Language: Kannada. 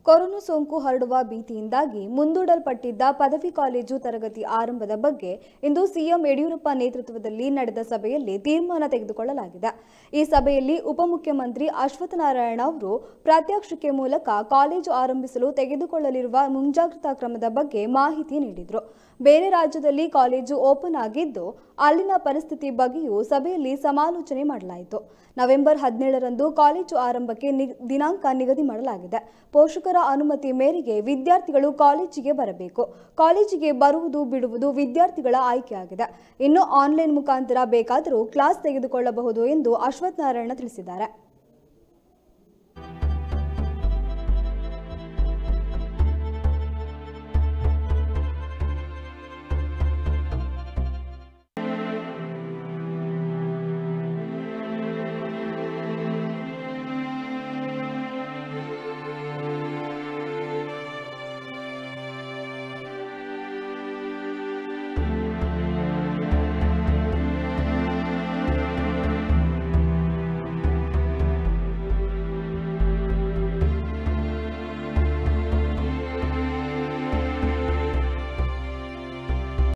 ಕೊರೋನಾ ಸೋಂಕು ಹರಡುವ ಭೀತಿಯಿಂದಾಗಿ ಮುಂದೂಡಲ್ಪಟ್ಟಿದ್ದ ಪದವಿ ಕಾಲೇಜು ತರಗತಿ ಆರಂಭದ ಬಗ್ಗೆ ಇಂದು ಸಿಎಂ ಯಡಿಯೂರಪ್ಪ ನೇತೃತ್ವದಲ್ಲಿ ನಡೆದ ಸಭೆಯಲ್ಲಿ ತೀರ್ಮಾನ ತೆಗೆದುಕೊಳ್ಳಲಾಗಿದೆ ಈ ಸಭೆಯಲ್ಲಿ ಉಪಮುಖ್ಯಮಂತ್ರಿ ಅಶ್ವತ್ಥನಾರಾಯಣ ಅವರು ಪ್ರಾತ್ಯಕ್ಷಿಕೆ ಮೂಲಕ ಕಾಲೇಜು ಆರಂಭಿಸಲು ತೆಗೆದುಕೊಳ್ಳಲಿರುವ ಮುಂಜಾಗ್ರತಾ ಕ್ರಮದ ಬಗ್ಗೆ ಮಾಹಿತಿ ನೀಡಿದರು ಬೇರೆ ರಾಜ್ಯದಲ್ಲಿ ಕಾಲೇಜು ಓಪನ್ ಆಗಿದ್ದು ಅಲ್ಲಿನ ಪರಿಸ್ಥಿತಿ ಬಗ್ಗೆಯೂ ಸಭೆಯಲ್ಲಿ ಸಮಾಲೋಚನೆ ಮಾಡಲಾಯಿತು ನವೆಂಬರ್ ಹದಿನೇಳರಂದು ಕಾಲೇಜು ಆರಂಭಕ್ಕೆ ನಿ- ದಿನಾಂಕ ನಿಗದಿ ಮಾಡಲಾಗಿದೆ ಪೋಷಕರ ಅನುಮತಿ ಮೇರೆಗೆ ವಿದ್ಯಾರ್ಥಿಗಳು ಕಾಲೇಜಿಗೆ ಬರಬೇಕು ಕಾಲೇಜಿಗೆ ಬರುವುದು ಬಿಡುವುದು ವಿದ್ಯಾರ್ಥಿಗಳ ಆಯ್ಕೆಯಾಗಿದೆ ಇನ್ನು ಆನ್ಲೈನ್ ಮುಖಾಂತರ ಬೇಕಾದರೂ ಕ್ಲಾಸ್ ತೆಗೆದುಕೊಳ್ಳಬಹುದು ಎಂದು ಅಶ್ವತ್ಥನಾರಾಯಣ ತಿಳಿಸಿದ್ದಾರೆ